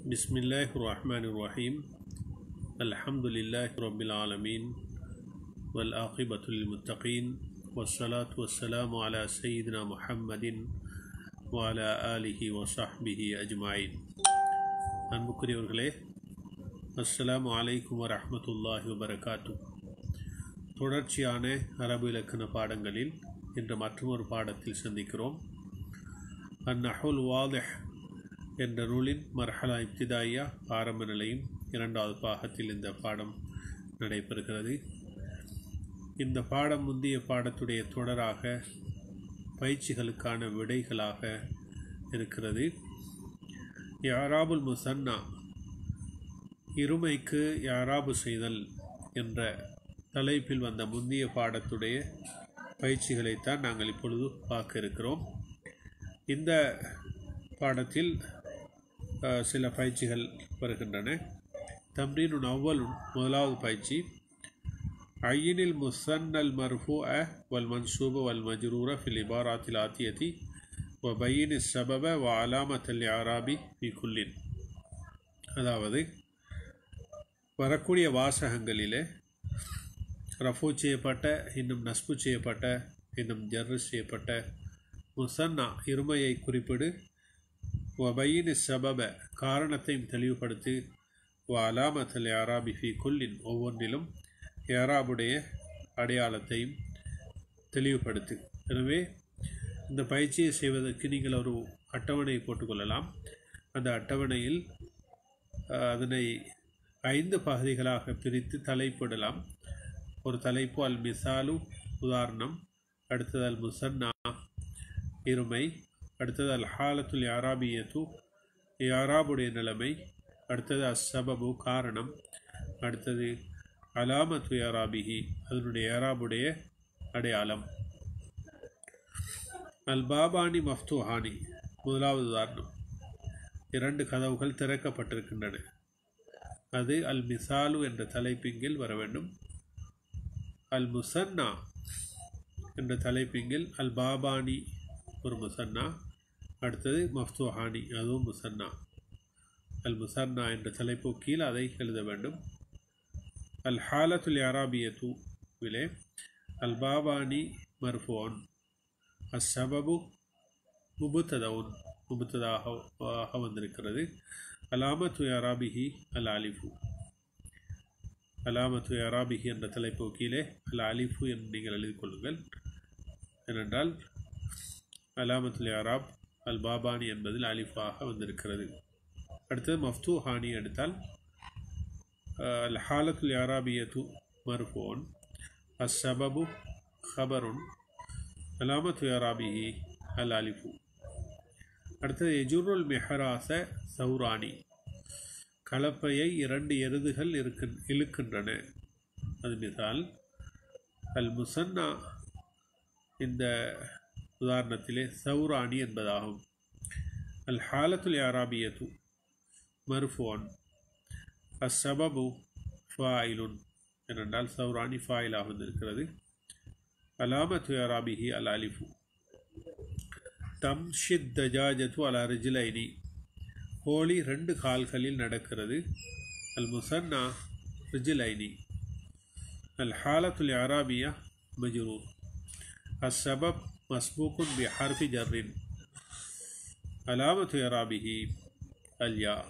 بسم الله الرحمن الرحيم الحمد لله رب العالمين والآقبة للمتقين والصلاة والسلام على سيدنا محمد وعلى آله وصحبه أجمعين அன்புக்குரியவர்களே அஸ்ஸலாமு அலைக்கும் வரஹ்மத்துல்லாஹி வபரகாத்து தொடர்ச்சியான அரபு இலக்கண பாடங்களில் இன்று மற்றொரு பாடத்தில் சந்திக்கிறோம் அந்நஹுல் வாதிஹ் என்ற நூலின் மர்ஹலா இப்திதாயா ஆரம்ப நிலையும் இரண்டாவது பாகத்தில் இந்த பாடம் நடைபெறுகிறது இந்த பாடம் முந்தைய பாடத்துடைய தொடராக பயிற்சிகளுக்கான விடைகளாக இருக்கிறது யாராபுல் முசன்னா இருமைக்கு யாராபு செய்தல் என்ற தலைப்பில் வந்த முந்தைய பாடத்துடைய பயிற்சிகளைத்தான் நாங்கள் இப்பொழுது பார்க்க இருக்கிறோம் இந்த பாடத்தில் அஹ், சில பயிற்சிகள் வருகின்றன தம்ரீனு அவ்வலுன் முதலாவது பயிற்சி ஐயினில் முசன்னல் மர்ஃபூ வல் மன்சூப வல் மஜ்ரூர ஃபில் இபாராத்தில் ஆத்தியதி வ பையின் சபப வ அலாமத்தல் யாராபி ஃபி குல்லின் அதாவது வரக்கூடிய வாசகங்களிலே ரஃபூ செய்யப்பட்ட இன்னும் நஸ்பு செய்யப்பட்ட இன்னும் ஜர்ரு செய்யப்பட்ட முசன்னா இருமையை குறிப்பிடு வபையின் சபப காரணத்தையும் தெளிவுபடுத்தி வ அலாமத்தல் யாராபி ஃபி குல்லின் ஒவ்வொன்றிலும் யாராபுடைய அடையாளத்தையும் தெளிவுபடுத்து எனவே இந்த பயிற்சியை செய்வதற்கு நீங்கள் ஒரு அட்டவணையை போட்டுக்கொள்ளலாம் அந்த அட்டவணையில் அஹ், அதனை ஐந்து பகுதிகளாக பிரித்து தலைப்பிடலாம் ஒரு தலைப்பு அல் மிசாலு உதாரணம் அடுத்தது அல் முசன்னா இருமை அடுத்தது அல் ஹாலத்துல் யாராபியத்து யாராபுடைய நிலைமை அடுத்தது அஸ் சபபு காரணம் அடுத்தது அலாமத்து யாராபிஹி அதனுடைய யாராபுடைய அடையாளம் அல் பாபானி மஃப்துஹானி முதலாவது உதாரணம் இரண்டு கதவுகள் திறக்கப்பட்டிருக்கின்றன அது அல் மிசாலு என்ற தலைப்பிங்கில் வர வேண்டும் அல் முசன்னா என்ற தலைப்பிங்கில் அல் பாபானி ஒரு முசன்னா அடுத்தது மஃப்துஹானி அதுவும் முசன்னா அல் முசன்னா என்ற தலைப்பு கீழ் அதை எழுத வேண்டும் அல் ஹாலத்துல் யாராபியத்து விலே அல் பாபானி மர்ஃபோன் அஸ்ஸபபு முபுத்ததவுன் முபுத்ததாக வந்திருக்கிறது அலாமத்து யாராபிஹி அல் அலிஃபு அலாமத்து யாராபிஹி என்ற தலைப்பு கீழே அல் அலிஃபு என்று நீங்கள் எழுதிக் கொள்ளுங்கள் ஏனென்றால் அலாமத்துல் யாராப் அல் பாபானி என்பதில் அலிஃபாக வந்திருக்கிறது அடுத்தது மஃப்து ஹானி எடுத்தால் அஹ், அல் ஹாலத்துல் யாராபியத்து மர்ஃபோன் அஸ் சபபு ஹபருன் அலாமத்து யாராபிஹி அல் அலிஃபு அடுத்தது எஜுருல் மெஹராச சௌரானி கலப்பையை இரண்டு எருதுகள் இருக்கு இழுக்கின்றன அது மிசால் அல் முசன்னா இந்த உதாரணத்திலே சௌரானி என்பதாகும் அல் ஹாலத்துல் யாராபியத்து மர்ஃபோன் அஸ் சபபு ஃபாயிலுன் ஏனென்றால் சௌரானி ஃபாயிலாக வந்திருக்கிறது அலாமத்து யாராபிஹி அல் அலிஃபு தம்ஷித் தஜாஜத்து அலா ரிஜிலைனி கோழி ரெண்டு கால்களில் நடக்கிறது அல் முசன்னா ரிஜிலைனி அல் ஹாலத்துல் யாராபியா மஜ்ரூர் السبب مسبوق بحرف جر علامة إعرابه الياء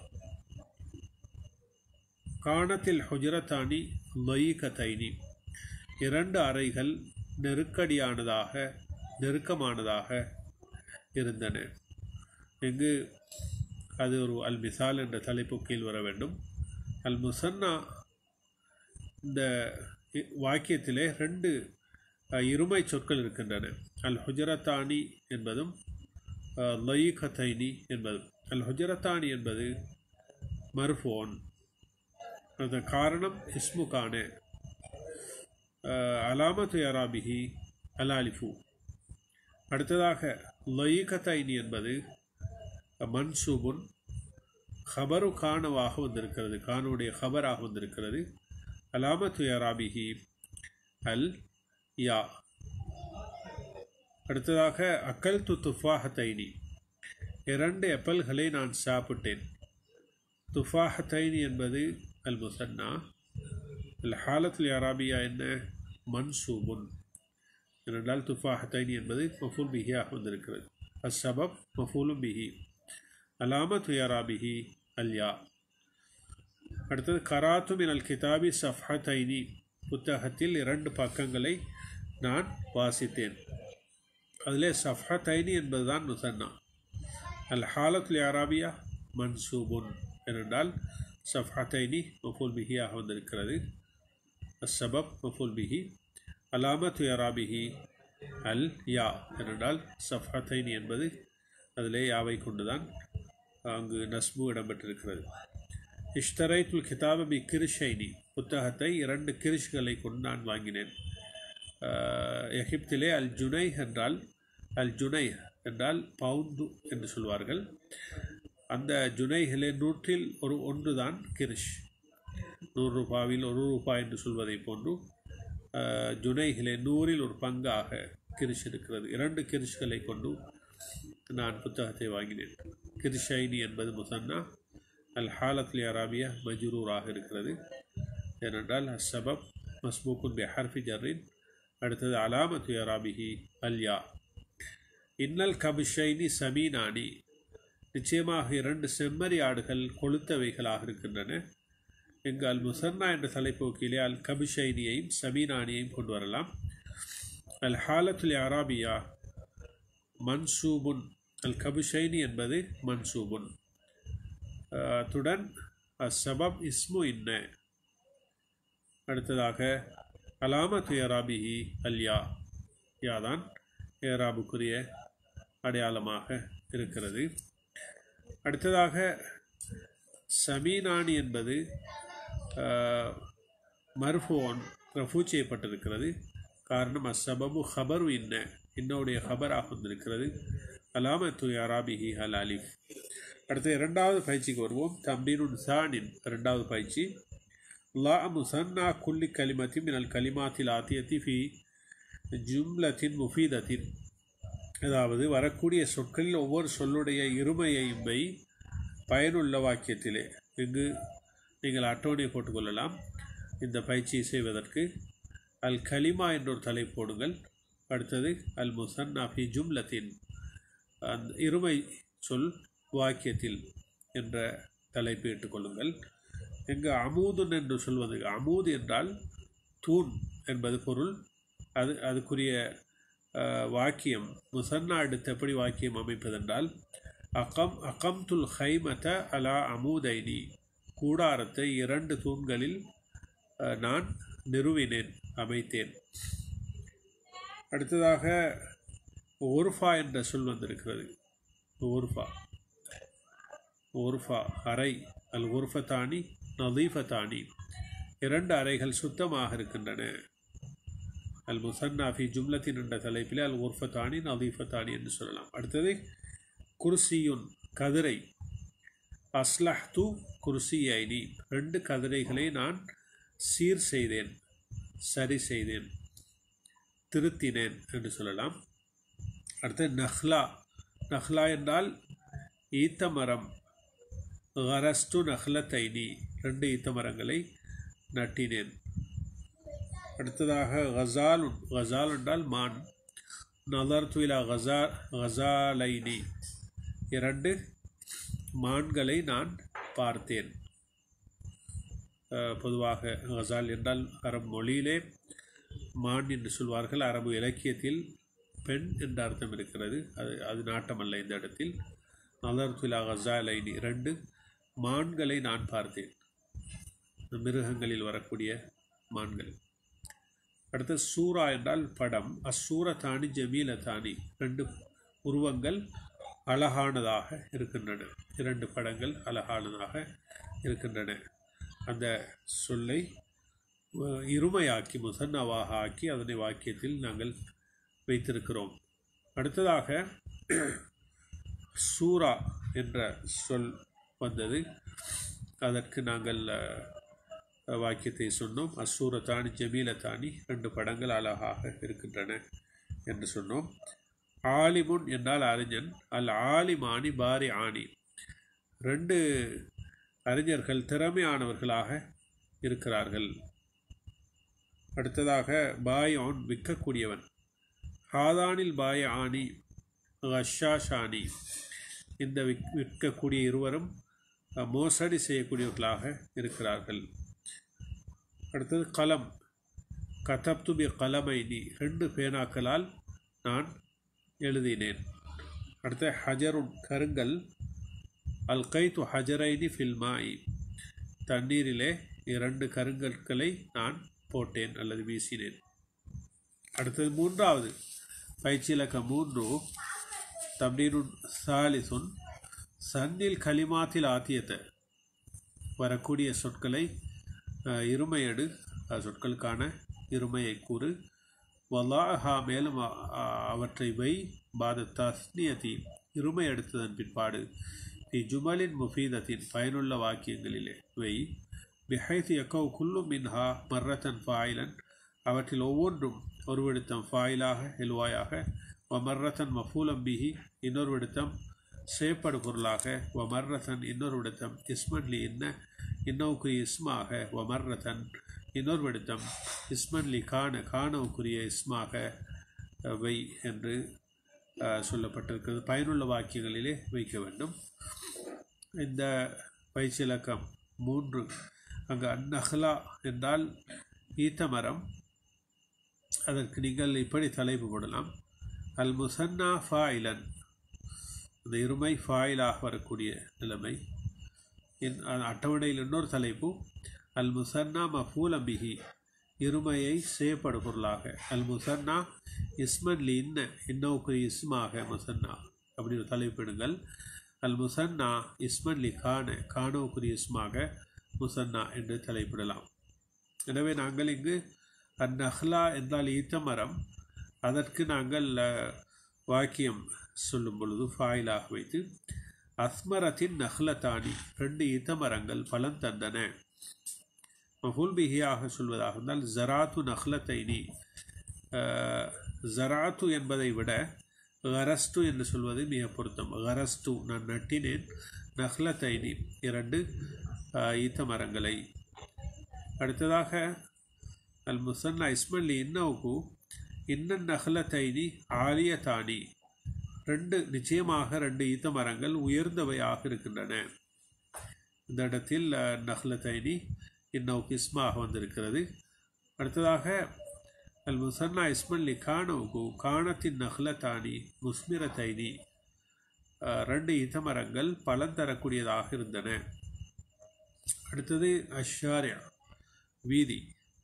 كانت الحجرتان ضيقتين இரண்டு அறைகள் நெருக்கடியானதாக நெருக்கமானதாக இருந்தன இங்கு அது ஒரு அல் மிசால் என்ற தலைப்பு கீழ் வர வேண்டும் அல் முசன்னா இந்த இ- வாக்கியத்திலே ரெண்டு அஹ், இருமை சொற்கள் இருக்கின்றன அல் ஹுஜரத்தானி என்பதும் லயீகத்தைனி என்பதும் அல் ஹுஜரத்தானி என்பது மர்ஃபோன் அந்த காரணம் இஸ்முக்கான அலாமத்து யராபிஹி அல் அலிஃபு அடுத்ததாக லயீகத்தைனி என்பது மன்சூபுன் ஹபரு கானவாக வந்திருக்கிறது கானுடைய ஹபராக வந்திருக்கிறது அலாமத்து யராபிஹி அல் யா அடுத்ததாக அக்கல் து துஃபாஹத்தைனி இரண்டு எப்பல்களை நான் சாப்பிட்டேன் துஃபாஹத்தைனி என்பது அல் முசன்னா அல் ஹாலத்துல் அராபியா என்ன மன்சூபுன் ஏனென்றால் துஃபாஹத்தைனி என்பது மஃபூல் பிஹியாக வந்திருக்கிறது அஸ்ஸபப் மஃபூலும் பிஹி அலாமத் யராபிஹி அல்யா அடுத்தது கராத்து மினல் கிதாபி சஃபத்தைனி புத்தகத்தில் இரண்டு பக்கங்களை நான் வாசித்தேன் அதிலே சஃபத்தைனி என்பதுதான் முசன்னா அல் ஹாலத்துல் அராபியா மன்சூபுன் ஏனென்றால் சஃபத்தைனி மஃபூல் பிஹியாக வந்திருக்கிறது அஸ்ஸபப் மஃபூல் பிஹி அலாமத் யராபிஹி அல் யா ஏனென்றால் சஃபத்தைனி என்பது அதிலே யாவை கொண்டுதான் அங்கு நஸ்பு இடம்பெற்றிருக்கிறது இஷ்தரைத்துல் கிதாப பி கிரிஷைனி புத்தகத்தை இரண்டு கிரிஷ்களை கொண்டு நான் வாங்கினேன் எகிப்திலே அல் ஜுனை என்றால் அல் ஜுனை என்றால் பவுண்டு என்று சொல்வார்கள் அந்த ஜுனைகளே நூற்றில் ஒரு ஒன்று தான் கிரிஷ் நூறு ரூபாவில் ஒரு ரூபாய் என்று சொல்வதை போன்று ஜுனைகளே நூறில் ஒரு பங்காக கிரிஷ் இருக்கிறது இரண்டு கிரிஷ்களை கொண்டு நான் புத்தகத்தை வாங்கினேன் கிரிஷைனி என்பது முசன்னா அல் ஹாலத்லி அராபியா மஜ்ரூராக இருக்கிறது ஏனென்றால் அஸ்ஸபப் மஸ்பூக்குன் பி ஹர்ஃபி ஜர்ரின் அடுத்தது அலாமத்து அராபிஹி அல்யா இன்னல் கபிஷைனி சமீனானி நிச்சயமாக இரண்டு செம்மறி ஆடுகள் கொளுத்தவைகளாக இருக்கின்றன இங்கு அல் முசன்னா என்ற தலைப்போக்கிலே அல் கபிஷைனியையும் சமீனானியையும் கொண்டு வரலாம் அல் ஹாலத்துல் அராபியா மன்சூபுன் அல் கபிஷைனி என்பது மன்சூபுன் அத்துடன் அசபப் இஸ்மு இன்ன அடுத்ததாக அலாமத் ஏராபிஹி அல்யா யாதான் ஏராபுக்குரிய அடையாளமாக இருக்கிறது அடுத்ததாக சமீனானி என்பது மர்ஃபோன் ரஃபூ செய்யப்பட்டிருக்கிறது காரணம் அசபபு ஹபரு இன்ன இன்னுடைய ஹபராக வந்திருக்கிறது அலாமத்து அராபிஹி அல் அலிஃப் அடுத்து இரண்டாவது பயிற்சிக்கு வருவோம் தம்பீனுன் சானின் இரண்டாவது பயிற்சி லா முசன்னா குல்லி கலிமத்தி மினல் கலிமாத்தில் ஆத்தியத்தி ஃபி ஜும்லத்தின் முஃபீதத்தின் அதாவது வரக்கூடிய சொற்களில் ஒவ்வொரு சொல்லுடைய இருமையை பயனுள்ள வாக்கியத்திலே இங்கு நீங்கள் அட்டோனை போட்டுக்கொள்ளலாம் இந்த பயிற்சியை செய்வதற்கு அல் கலிமா என்ற ஒரு தலை போடுங்கள் அடுத்தது அல் முசன்னா ஃபி ஜும்லத்தின் அந்த இருமை சொல் வாக்கியத்தில் என்ற தலைப்பு இட்டுக்கொள்ளுங்கள் எங்கு அமூதுன் என்று சொல்வது அமூது என்றால் தூண் என்பது பொருள் அது அதுக்குரிய வாக்கியம் முசன்னா அடுத்து எப்படி வாக்கியம் அமைப்பதென்றால் அகம் அகம்துல் ஹைமத அலா அமூதைனி கூடாரத்தை இரண்டு தூண்களில் நான் நிறுவினேன் அமைத்தேன் அடுத்ததாக ஒருஃபா என்ற சொல் வந்திருக்கிறது ஒருஃபா ஒருஃபா அறை அல் உர்ஃபத்தானி நதீஃபத்தானி இரண்டு அறைகள் சுத்தமாக இருக்கின்றன அல் முசன்னாஃபி ஜும்லத்தின் என்ற தலைப்பில் அல் உர்ஃபத்தானி நதீஃபத்தானி என்று சொல்லலாம் அடுத்தது குர்சியுன் கதிரை அஸ்லஹ்து குர்சியைனி ரெண்டு கதிரைகளை நான் சீர் செய்தேன் சரி செய்தேன் திருத்தினேன் என்று சொல்லலாம் அடுத்து நஹ்லா நஹ்லா என்றால் ஈத்த மரம் கரஸ்டு நஹ்லத்தைனி ரெண்டு ஈத்த மரங்களை நட்டினேன் அடுத்ததாக கசாலுன் கசால் என்றால் மான் நதர் துயிலா கசா கசாலைனி இரண்டு மான்களை நான் பார்த்தேன் பொதுவாக கசால் என்றால் அரபு மொழியிலே மான் என்று சொல்வார்கள் அரபு இலக்கியத்தில் பெண் என்ற அர்த்தம் இருக்கிறது அது அது நாட்டமல்ல இந்த இடத்தில் நலர்துலா கசாலைனி இரண்டு மான்களை நான் பார்த்தேன் மிருகங்களில் வரக்கூடிய மான்கள் அடுத்து சூரா என்றால் படம் அசூர தானி ஜமீல தானி ரெண்டு உருவங்கள் அழகானதாக இருக்கின்றன இரண்டு படங்கள் அழகானதாக இருக்கின்றன அந்த சொல்லை இருமையாக்கி முசன்னாவாக ஆக்கி அதனை வாக்கியத்தில் நாங்கள் வைத்திருக்கிறோம் அடுத்ததாக சூரா என்ற சொல் வந்தது அதற்கு நாங்கள் வாக்கியத்தை சொன்னோம் அசூரத்தானி ஜமீலத்தானி ரெண்டு படங்கள் அழகாக இருக்கின்றன என்று சொன்னோம் ஆலிமுன் என்றால் அறிஞன் அல் ஆலிமானி பாரி ஆணி ரெண்டு அறிஞர்கள் திறமையானவர்களாக இருக்கிறார்கள் அடுத்ததாக பாயோன் விற்கக்கூடியவன் ஹாதானில் பாய ஆனி ஷானி இந்த விக் விற்கக்கூடிய இருவரும் மோசடி செய்யக்கூடியவர்களாக இருக்கிறார்கள் அடுத்தது கலம் கதப்து பி கலமைனி ரெண்டு பேனாக்களால் நான் எழுதினேன் அடுத்த ஹஜருன் கருங்கல் அல் கைத்து ஹஜரைனி ஃபில்மாயி தண்ணீரிலே இரண்டு கருங்கற்களை நான் போட்டேன் அல்லது வீசினேன் அடுத்தது மூன்றாவது பயிற்சி இலக்கம் மூன்று தம்னீனுன் சாலிசுன் சன்னில் களிமாத்தில் ஆத்தியத்தை வரக்கூடிய சொற்களை இருமையடு சொற்களுக்கான இருமையை கூறு வல்லாஹா மேலும் அவற்றை வை பாத தஸ்னியத்தி இருமை எடுத்ததன் பிற்பாடு தி ஜுமலின் முஃபீதத்தின் பயனுள்ள வாக்கியங்களிலே வை பிஹைத் யக்கவ் குல்லு மின்ஹா மர்ரத்தன் ஃபாயிலன் அவற்றில் ஒவ்வொன்றும் ஒரு விடுத்தம் ஃபாயிலாக எல்வாயாக வ மர்ரத்தன் மஃபூலம் பிஹி இன்னொரு விடுத்தம் சேப்படு பொருளாக வ மர்ரத்தன் இன்னொரு விடுத்தம் இஸ்மன்லி இன்ன இன்னவுக்குரிய இஸ்மாக வ மர்ரத்தன் இன்னொரு விடுத்தம் இஸ்மன்லி காண காணவுக்குரிய இஸ்மாக வை என்று சொல்லப்பட்டிருக்கிறது பயனுள்ள வாக்கியங்களிலே வைக்க வேண்டும் இந்த பயிற்சி இலக்கம் மூன்று அங்கு அந்நஹ்லா என்றால் ஈத்த மரம் அதற்கு நீங்கள் இப்படி தலைப்பு போடலாம் அல் முசன்னா ஃபாயிலன் அந்த இருமை ஃபாயிலாக வரக்கூடிய நிலைமை அட்டவணையில் இன்னொரு தலைப்பு அல் முசன்னா மஃபூல் அம்பிஹி இருமையை செய்யப்படும் பொருளாக அல் முசன்னா இஸ்மன்லி இன்ன இன்னவுக்குரிய இஸ்மாக முசன்னா அப்படின்னு தலைப்பிடுங்கள் அல் முசன்னா இஸ்மன்லி கான கானவுக்குரிய இஸ்மாக முசன்னா என்று தலைப்பிடலாம் எனவே நாங்கள் இங்கு அந்நஹ்லா என்றால் ஈத்த மரம் அதற்கு நாங்கள் வாக்கியம் சொல்லும் பொழுது ஃபாயிலாக வைத்து அஸ்மரத்தின் நஹ்லத்தானி ரெண்டு ஈத்த மரங்கள் பலன் தந்தன மஃபூல் பிஹியாக சொல்வதாக இருந்தால் ஜராத்து நஹ்லத்தைனி ஜராத்து என்பதை விட கரஸ்து என்று சொல்வது மிக பொருத்தம் கரஸ்து நான் நட்டினேன் நஹ்லத்தைனி இரண்டு ஈத்த மரங்களை அடுத்ததாக அல் முசன்னா இஸ்மல்லி இன்னவுக்கு இன்னன் நஹ்லத்தைனி ஆலியத்தானி ரெண்டு நிச்சயமாக ரெண்டு ஈத்த மரங்கள் உயர்ந்தவையாக இருக்கின்றன இந்த இடத்தில் நஹ்லத்தைனி இன்னவுக்கு இஸ்மாக வந்திருக்கிறது அடுத்ததாக அல் முசன்னா இஸ்மல்லி கானவுக்கு காணத்தின் நஹ்லத்தானி முஸ்மிரத்தைனி ரெண்டு ஈத்த மரங்கள் பலன் தரக்கூடியதாக இருந்தன அடுத்தது அஷாரியா வீதி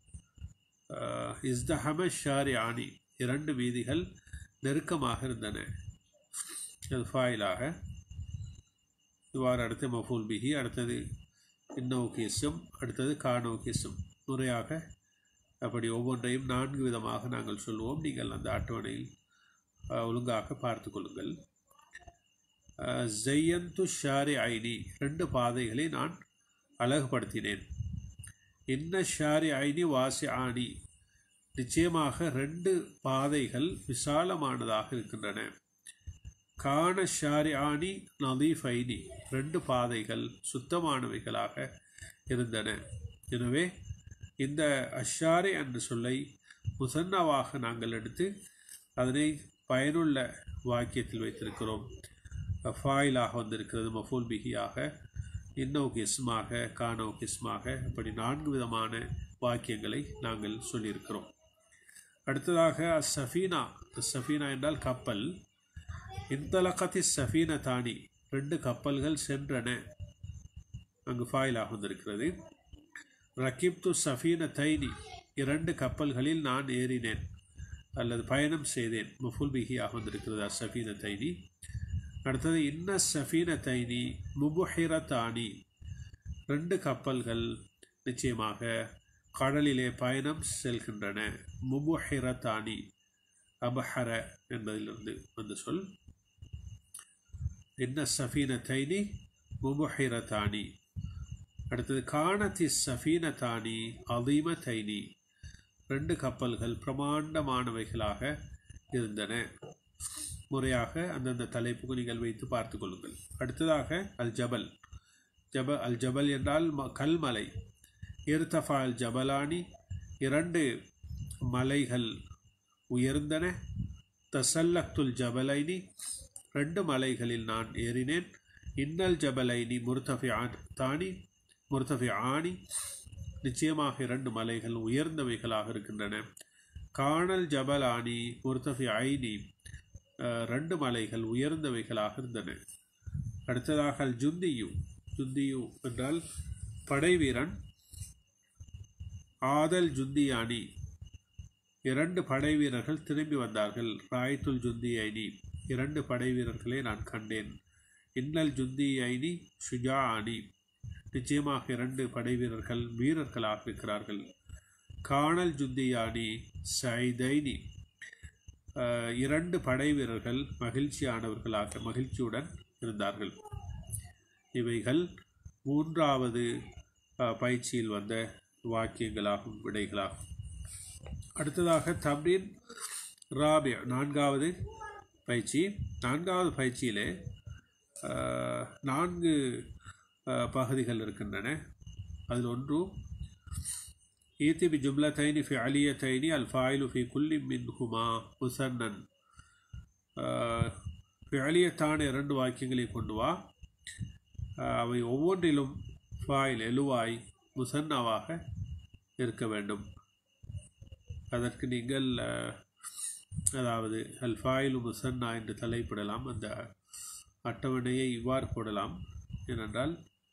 இஸ்தஹம ஷாரியானி இரண்டு வீதிகள் நெருக்கமாக இருந்தன அது ஃபாயிலாக இவ்வாறு அடுத்து மஃபூல் பிஹி அடுத்தது இன்னோகேசும் அடுத்தது கானோகேசும் முறையாக அப்படி ஒவ்வொன்றையும் நான்கு விதமாக நாங்கள் சொல்வோம் நீங்கள் அந்த அட்டவணையில் ஒழுங்காக பார்த்து கொள்ளுங்கள் ஜெய்யந்து ஷாரி ஐனி ரெண்டு பாதைகளை நான் அழகுபடுத்தினேன் இன்ன ஷாரி ஐனி வாசி ஆணி நிச்சயமாக ரெண்டு பாதைகள் விசாலமானதாக இருக்கின்றன காண ஷாரி ஆணி நதீஃப் ஐனி ரெண்டு பாதைகள் சுத்தமானவைகளாக இருந்தன எனவே இந்த அஷாரி என்ற சொல்லை முசன்னாவாக நாங்கள் எடுத்து அதனை பயனுள்ள வாக்கியத்தில் வைத்திருக்கிறோம் ஃபாயிலாக வந்திருக்கிறது மஃபூல் பிகியாக இன்னவுக்கு இஸ்மாக கானவுக்கு இஸ்மாக இப்படி நான்கு விதமான வாக்கியங்களை நாங்கள் சொல்லியிருக்கிறோம் அடுத்ததாக சஃபீனா சஃபீனா என்றால் கப்பல் இந்தலக்கத்தி சஃபீன தானி ரெண்டு கப்பல்கள் சென்றன அங்கு ஃபாயிலாக வந்திருக்கிறது ரக்கிப்து சஃபீன தைனி இரண்டு கப்பல்களில் நான் ஏறினேன் அல்லது பயணம் செய்தேன் முஃபுல் பிஹியாக வந்திருக்கிறது அசஃபீன தைனி அடுத்தது இன்ன சஃபீன தைனி முபுஹிரத்தானி ரெண்டு கப்பல்கள் நிச்சயமாக கடலிலே பயணம் செல்கின்றன முபுஹிரத்தானி அபஹர என்பதிலிருந்து வந்து சொல் இன்ன சஃபீன தைனி முபுஹிரத்தானி அடுத்தது காணத்தி சஃபீன தானி அதீம தைனி ரெண்டு கப்பல்கள் பிரமாண்டமானவைகளாக இருந்தன முறையாக அந்தந்த தலைப்புக்கு நீங்கள் வைத்து பார்த்து கொள்ளுங்கள் அடுத்ததாக அல் ஜபல் ஜப அல் ஜபல் என்றால் ம- கல்மலை இர்தஃபா அல் ஜபலானி இரண்டு மலைகள் உயர்ந்தன தசல்லக்துல் ஜபலைனி ரெண்டு மலைகளில் நான் ஏறினேன் இன்னல் ஜபலைனி முர்தஃபி தானி முர்தஃபி ஆணி நிச்சயமாக இரண்டு மலைகள் உயர்ந்தவைகளாக இருக்கின்றன காணல் ஜபலானி முர்தஃபி ஐனி அஹ், ரெண்டு மலைகள் உயர்ந்தவைகளாக இருந்தன அடுத்ததாக அல் ஜுந்தியு ஜுந்தியு என்றால் படைவீரன் ஆதல் ஜுந்தியானி இரண்டு படை வீரர்கள் திரும்பி வந்தார்கள் ராய்துல் ஜுந்தி ஐனி இரண்டு படை வீரர்களை நான் கண்டேன் இன்னல் ஜுந்தி ஐனி ஷுஜா அணி நிச்சயமாக இரண்டு படை வீரர்கள் வீரர்களாக இருக்கிறார்கள் காணல் ஜுந்தியானி சைதைனி அஹ், இரண்டு படை வீரர்கள் மகிழ்ச்சியானவர்களாக மகிழ்ச்சியுடன் இருந்தார்கள் இவைகள் மூன்றாவது அஹ், பயிற்சியில் வந்த வாக்கியங்களாகும் விடைகளாகும் அடுத்ததாக தம்ரீன் ராபி நான்காவது பயிற்சி நான்காவது பயிற்சியிலே அஹ், நான்கு அஹ், பகுதிகள் இருக்கின்றன அதில் ஒன்று ஈத்தி பி ஜும்லத்தைனி ஃபி அலியத்தைனி அல் ஃபாயிலு ஃபி குல்லி மின் ஹுமா முசன்னன் அலியத்தான இரண்டு வாக்கியங்களை கொண்டு வா அஹ், அவை ஒவ்வொன்றிலும் ஃபாயில் எழுவாய் முசன்னாவாக இருக்க வேண்டும் அதற்கு நீங்கள் அஹ், அதாவது அல் ஃபாயிலு முசன்னா என்று தலைப்பிடலாம் அந்த அட்டவணையை இவ்வாறு போடலாம் ஏனென்றால்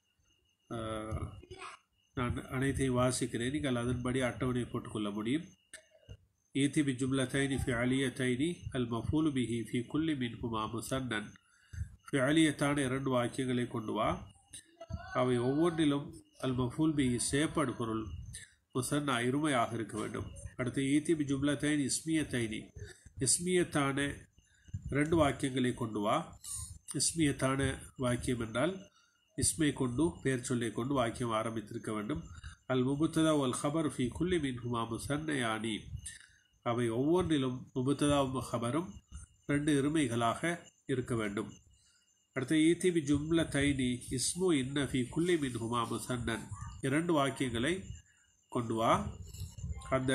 அஹ், நான் அனைத்தையும் வாசிக்கிறேன் நீங்கள் அதன்படி அட்டவணை போட்டுக்கொள்ள முடியும் ஈத்தி பி ஜும்லத்தைனி ஃபி அலியத்தைனி அல் மஃபூலு பிஹி ஃபி குல்லி மின்ஹுமா முசன்னன் ஃபி அலியத்தான இரண்டு வாக்கியங்களை கொண்டு வா அவை ஒவ்வொன்றிலும் அல் மஃபூல் பிஹி சேப்படு பொருள் முசன்னா இருமையாக இருக்க வேண்டும் அடுத்து ஈத்தி பி ஜும்லத்தைனி இஸ்மியத்தைனி இஸ்மியத்தான இரண்டு வாக்கியங்களை கொண்டு வா இஸ்மியத்தான வாக்கியம் என்றால் இஸ்மை கொண்டு பெயர் சொல்லை கொண்டு வாக்கியம் ஆரம்பித்திருக்க வேண்டும் அல் முபுத்ததா ஒல் ஹபர் ஃபி குல்லி மின்ஹுமா முசன்னையானி அவை ஒவ்வொன்றிலும் முபுத்ததாவும் ஹபரும் ரெண்டு இருமைகளாக இருக்க வேண்டும் அடுத்து ஈத்தி பி ஜும்ல தைனி இஸ்மு இன்ன ஃபி குல்லி மின்ஹுமா முசன்னன் இரண்டு வாக்கியங்களை கொண்டு வா அந்த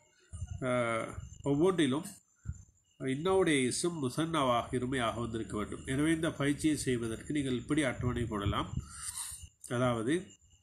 அஹ், ஒவ்வொன்றிலும் இன்னவுடைய இசும் முசன்னாவாக இருமையாக வந்திருக்க வேண்டும் எனவே இந்த பயிற்சியை செய்வதற்கு நீங்கள் இப்படி அட்டவணை போடலாம் அதாவது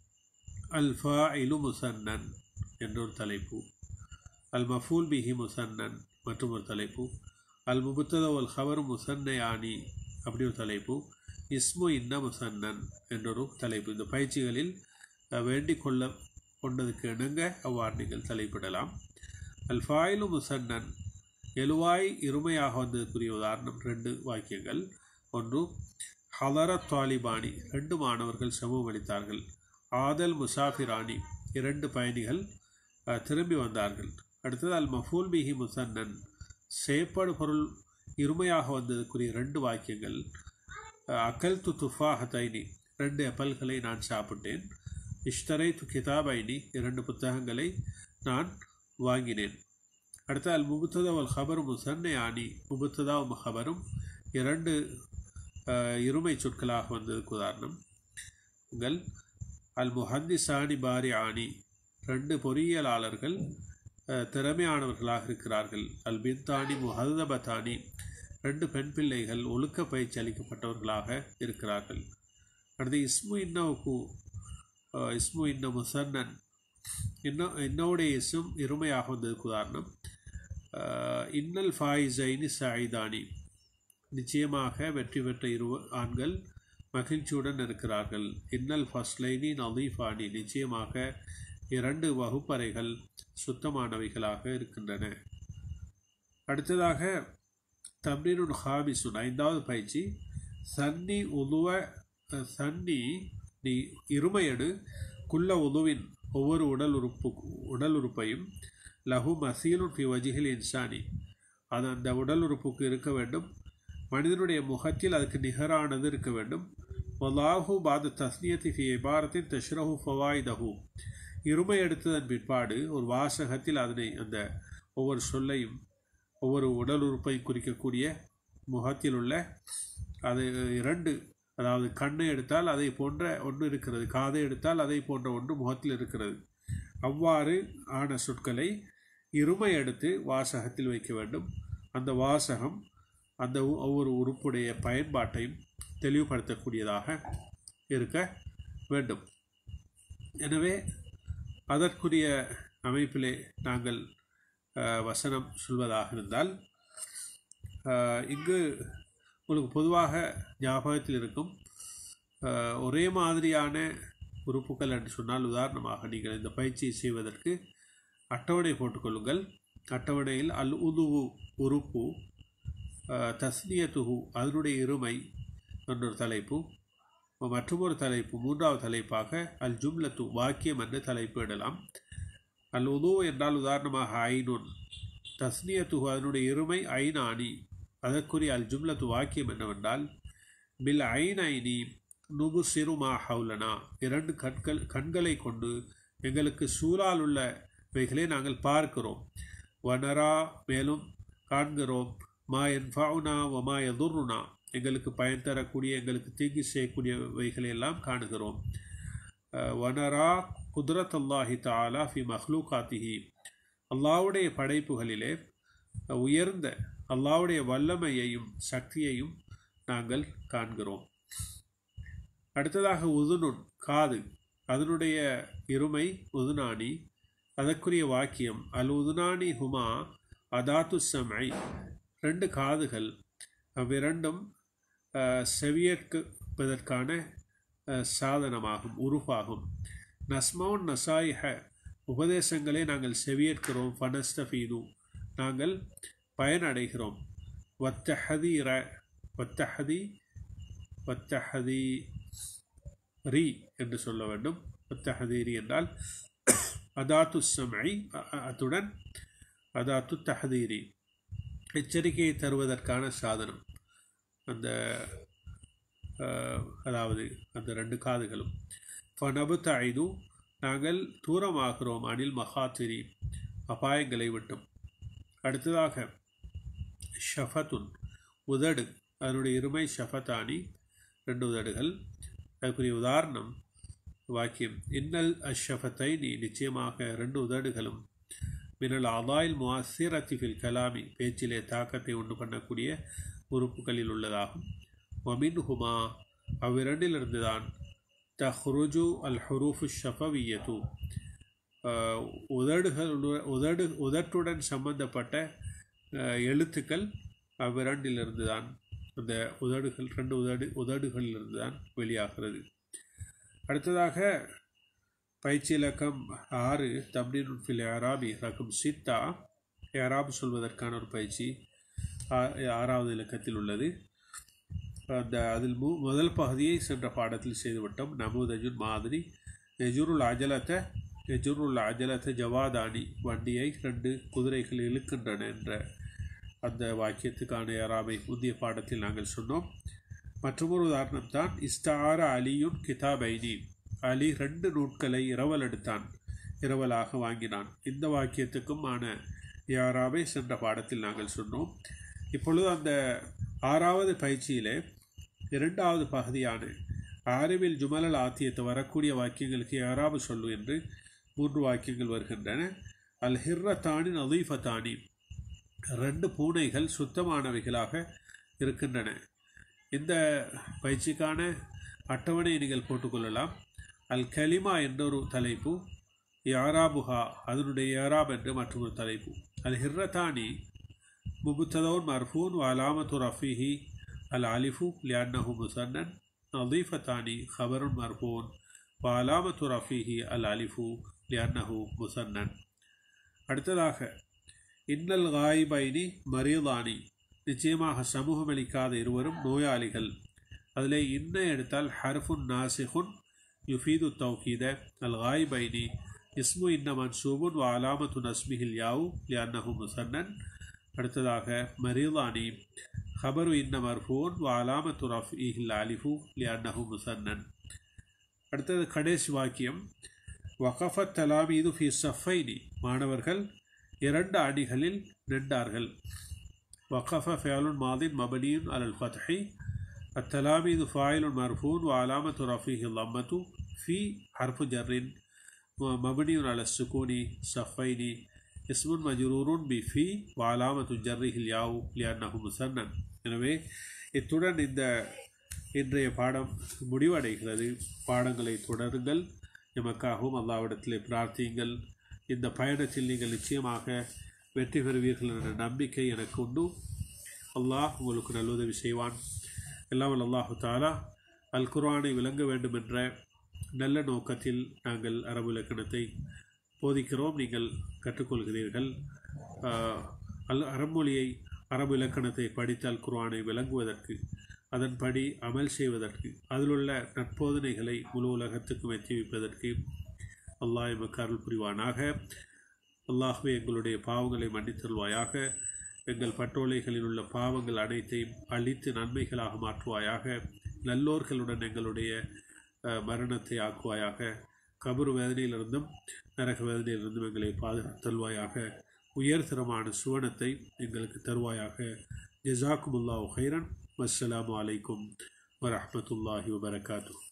அல் ஃபாயிலு முசன்னன் என்ற ஒரு தலைப்பு அல் மஃபூல் பிஹி முசன்னன் மற்றும் ஒரு தலைப்பு அல் முபுத்தத அல் ஹவர் முசன்னையானி அப்படி ஒரு தலைப்பு இஸ்மு இன்ன முசன்னன் என்றொரு தலைப்பு இந்த பயிற்சிகளில் அஹ், வேண்டிக் கொள்ள கொண்டதுக்கு இணங்க அவ்வாறு நீங்கள் தலைப்பிடலாம் அல் ஃபாயிலு முசன்னன் எழுவாய் இருமையாக வந்ததுக்குரிய உதாரணம் ரெண்டு வாக்கியங்கள் ஒன்று ஹலர தாலிபானி ரெண்டு மாணவர்கள் சமூகம் அளித்தார்கள் ஆதல் முசாஃபிரானி இரண்டு பயணிகள் அஹ், திரும்பி வந்தார்கள் அடுத்தது அல் மஃபூல் பிஹி முசன்னன் சேப்பாடு பொருள் இருமையாக வந்ததுக்குரிய ரெண்டு வாக்கியங்கள் அஹ், அக்கல் து துஃபாஹத்தைனி ரெண்டு எப்பல்களை நான் சாப்பிட்டேன் இஷ்டரை து கிதாபைனி இரண்டு புத்தகங்களை நான் வாங்கினேன் அடுத்து அல் முபுத்ததா அல் ஹபர் முசன்னை ஆனி முபுத்ததாவும் ஹபரும் இரண்டு அஹ், இருமை சொற்களாக வந்ததுக்கு உதாரணம் உங்கள் அல் முஹந்திசானி பாரி ஆனி ரெண்டு பொறியியலாளர்கள் அஹ், திறமையானவர்களாக இருக்கிறார்கள் அல் பின்தானி முஹதபத்தானி ரெண்டு பெண் பிள்ளைகள் ஒழுக்க பயிற்சி அளிக்கப்பட்டவர்களாக இருக்கிறார்கள் அடுத்து இஸ்மு இன்னவுக்கு அஹ், இஸ்மு இன்ன முசன்னன் இன்னும் இன்னோடைய இசும் இருமையாக வந்ததுக்கு உதாரணம் அஹ், இன்னல் ஃபாயிசைனி சாயிதானி நிச்சயமாக வெற்றி பெற்ற இரு ஆண்கள் மகிழ்ச்சியுடன் இருக்கிறார்கள் இன்னல் ஃபஸ்லைனி நலீஃபானி நிச்சயமாக இரண்டு வகுப்பறைகள் சுத்தமானவைகளாக இருக்கின்றன அடுத்ததாக தம்ரீனுன் ஹாமிசுன் ஐந்தாவது பயிற்சி சன்னி உதுவ அஹ், சன்னி நீ இருமையடு குள்ள உதுவின் ஒவ்வொரு உடல் உறுப்பு உடல் உறுப்பையும் லஹு மசீலுன் ஃபி வஜிஹில் இன்சானி அது அந்த உடல் உறுப்புக்கு இருக்க வேண்டும் மனிதனுடைய முகத்தில் அதுக்கு நிகரானது இருக்க வேண்டும் வலாஹு பாத தஸ்னியத்தி ஃபி இபாரத்தின் தஷ்ரஹு ஃபவாய்தஹு இருமை எடுத்ததன் பிற்பாடு ஒரு வாசகத்தில் அதனை அந்த ஒவ்வொரு சொல்லையும் ஒவ்வொரு உடல் உறுப்பை குறிக்கக்கூடிய முகத்தில் உள்ள அது இரண்டு அதாவது கண்ணை எடுத்தால் அதை போன்ற ஒன்று இருக்கிறது காதை எடுத்தால் அதை போன்ற ஒன்று முகத்தில் இருக்கிறது அவ்வாறு ஆன சொற்களை இருமை எடுத்து வாசகத்தில் வைக்க வேண்டும் அந்த வாசகம் அந்த ஒவ்வொரு உறுப்புடைய பயன்பாட்டையும் தெளிவுபடுத்தக்கூடியதாக இருக்க வேண்டும் எனவே அதற்குரிய அமைப்பிலே நாங்கள் வசனம் சொல்வதாக இருந்தால் இங்கு உங்களுக்கு பொதுவாக ஞாபகத்தில் இருக்கும் ஒரே மாதிரியான உறுப்புகள் என்று சொன்னால் உதாரணமாக நீங்கள் இந்த பயிற்சியை செய்வதற்கு அட்டவணை போட்டுக்கொள்ளுங்கள் அட்டவணையில் அல் உதுவு உறுப்பு தஸ்னியத்துகு அதனுடைய இருமை என்றொரு தலைப்பு மற்றொரு தலைப்பு மூன்றாவது தலைப்பாக அல் ஜும்லத்து வாக்கியம் என்று தலைப்பு இடலாம் அல் உது என்றால் உதாரணமாக ஐநுன் தஸ்னியத்துகு அதனுடைய இருமை ஐநானி அதற்குரிய அல் ஜும்லத்து வாக்கியம் என்னவென்றால் பில் ஐன் ஐனி நுபு சிறுமா ஹவுலனா இரண்டு கண்கள் கண்களை கொண்டு எங்களுக்கு சூழால் உள்ளவைகளை நாங்கள் பார்க்கிறோம் வனரா மேலும் காண்கிறோம் மா என்ஃபாவுனா வமா எதுர்ருனா எங்களுக்கு பயன் தரக்கூடிய எங்களுக்கு தீங்கி செய்யக்கூடியவைகளை எல்லாம் காணுகிறோம் வனரா குதிரத் அல்லாஹி தாலா ஃபி மஹ்லூகாத்திஹி அல்லாவுடைய படைப்புகளிலே உயர்ந்த அல்லாவுடைய வல்லமையையும் சக்தியையும் நாங்கள் காண்கிறோம் அடுத்ததாக உதுனுன் காது அதனுடைய இருமை உதுனானி அதற்குரிய வாக்கியம் அல் உதுனானி ஹுமா அதாத்து சமை ரெண்டு காதுகள் அவ்விரண்டும் செவியேற்பதற்கான சாதனமாகும் உருவாகும் நஸ்மவுன் நசாயிஹ உபதேசங்களை நாங்கள் செவியேற்கிறோம் ஃபனஸ்தபீது நாங்கள் பயனடைகிறோம் வத்தஹதீர வத்தஹதி வத்தஹதி ரீ என்று சொல்ல வேண்டும் வத்தஹதீரி என்றால் அதாத்து சமை அத்துடன் அதாத்து தஹதீரி எச்சரிக்கையை தருவதற்கான சாதனம் அந்த அதாவது அந்த ரெண்டு காதுகளும் ஃபனபுத்த ஐது நாங்கள் தூரமாகிறோம் அனில் மகாத்திரி அபாயங்களை விட்டும் அடுத்ததாக ஷஃபத்துன் உதடு அதனுடைய இருமை ஷஃபத்தானி ரெண்டு உதடுகள் அதுக்குரிய உதாரணம் வாக்கியம் இன்னல் அஷஃபத்தை நீ நிச்சயமாக ரெண்டு உதடுகளும் மினல் அதாயில் முவாசிரத்திஃபில் கலாமி பேச்சிலே தாக்கத்தை உண்டு பண்ணக்கூடிய உறுப்புகளில் உள்ளதாகும் ஒமின் ஹுமா அவ்விரண்டிலிருந்து தான் தஹ்ருஜு அல் ஹுரூஃபு ஷஃபவியத்து உதடுகள் உதடு உதட்டுடன் சம்பந்தப்பட்ட எழுத்துக்கள் அவ்விரண்டிலிருந்து தான் அந்த உதடுகள் ரெண்டு உதடு உதடுகளிலிருந்து தான் வெளியாகிறது அடுத்ததாக பயிற்சி இலக்கம் ஆறு தம்னின் ஃபில் அராபி ரகம் சித்தா அராப் சொல்வதற்கான ஒரு பயிற்சி ஆறாவது இலக்கத்தில் உள்ளது அந்த அதில் மு முதல் பகுதியை சென்ற பாடத்தில் செய்துவிட்டோம் நமூதஜுன் மாதிரி நெஜுருல் அஜலத்தை நெஜுருல் அஜலத்தை ஜவாதானி வண்டியை ரெண்டு குதிரைகள் இழுக்கின்றன என்ற அந்த வாக்கியத்துக்கான யாராமை முந்தைய பாடத்தில் நாங்கள் சொன்னோம் மற்றொரு உதாரணம் தான் இஸ்தார அலியுன் கிதாபைனி அலி ரெண்டு நூட்களை இரவல் எடுத்தான் இரவலாக வாங்கினான் இந்த வாக்கியத்துக்கும் ஆன யாராவை சென்ற பாடத்தில் நாங்கள் சொன்னோம் இப்பொழுது அந்த ஆறாவது பயிற்சியிலே இரண்டாவது பகுதியான ஆறுவில் ஜுமலல் ஆத்தியத்தை வரக்கூடிய வாக்கியங்களுக்கு யாராவது சொல்லு என்று மூன்று வாக்கியங்கள் வருகின்றன அல் ஹிர்ரத்தானி நதீஃபத்தானி ரெண்டு பூனைகள் சுத்தமானவைகளாக இருக்கின்றன இந்த பயிற்சிக்கான அட்டவணையை நீங்கள் போட்டுக்கொள்ளலாம் அல் கலிமா என்ற ஒரு தலைப்பு யாராபுஹா அதனுடைய யாராப் என்று மற்றொரு தலைப்பு அல் ஹிர்ரத்தானி முபுத்ததோன் மர்ஃபூன் வலாமத்து ரஃபிஹி அல் அலிஃபு லியான்னஹு முசன்னன் நதீஃபத்தானி ஹபருன் மர்ஃபூன் வலாமத்து ரஃபிஹி அல் அலிஃபு லியான்னஹு முசன்னன் அடுத்ததாக இன்னல் காயிபைனி மரியதானி நிச்சயமாக சமூகமளிக்காத இருவரும் நோயாளிகள் அதில் இன்ன எடுத்தால் ஹர்ஃபுன் நாசிஹுன் யுஃபீது தௌஹீத அல் காயிபைனி இஸ்மு இன்ன மன்சூபுன் வ அலாமத்து நஸ்மிஹில் யாவு லியான்னஹு முசன்னன் அடுத்ததாக மரியதானி ஹபரு இன்ன மர்ஃபூன் வ அலாமத்து ரஃபிஹில் அலிஃபு லியான்னஹு முசன்னன் அடுத்தது கடைசி வாக்கியம் வகஃபத் தலாமீது ஃபி சஃபைனி மாணவர்கள் இரண்டு அணிகளில் நின்றார்கள் வகஃப ஃபேலுன் மாதின் மபனியுன் அலல் ஃபத்ஹி التلاميذ فاعل مرفوع وعلامة رفعه الضمة في حرف جر مبني على السكون صفين اسم مجرور بفي وعلامة جره الياء لأنه مثنى எனவே இத்துடன் இந்த இன்றைய பாடம் முடிவடைகிறது பாடங்களை தொடருங்கள் எமக்காகவும் அல்லாவிடத்திலே பிரார்த்தியுங்கள் இந்த பயணத்தில் நீங்கள் நிச்சயமாக வெற்றி பெறுவீர்கள் என்ற நம்பிக்கை எனக்கு உண்டு அல்லாஹ் உங்களுக்கு நல்லுதவி செய்வான் எல்லாம் அல்லாஹு தாலா அல் குர்ஆனை விளங்க வேண்டும் என்ற நல்ல நோக்கத்தில் நாங்கள் அரபு இலக்கணத்தை போதிக்கிறோம் நீங்கள் கற்றுக்கொள்கிறீர்கள் ஆஹ், அல் அரபுமொழியை அரபு இலக்கணத்தை படித்தால் குர்ஆனை விளங்குவதற்கு அதன்படி அமல் செய்வதற்கு அதிலுள்ள நற்போதனைகளை முழு உலகத்துக்கும் எத்தி வைப்பதற்கு அல்லாஹ் எமக்கு அருள் புரிவானாக அல்லாஹ்வே எங்களுடைய பாவங்களை மன்னித்தருள்வாயாக எங்கள் பட்டோலைகளில் உள்ள பாவங்கள் அனைத்தையும் அழித்து நன்மைகளாக மாற்றுவாயாக நல்லோர்களுடன் எங்களுடைய அஹ், மரணத்தை ஆக்குவாயாக கபரு வேதனையிலிருந்தும் நரக வேதனையிலிருந்தும் எங்களை பாதுகாத்தல்வாயாக உயர்தரமான சுவனத்தை எங்களுக்கு தருவாயாக ஜசாக்குமுல்லாஹ் ஹைரன் வஸ்ஸலாமு அலைக்கும் வரஹ்மத்துல்லாஹி வபரகாத்துஹ்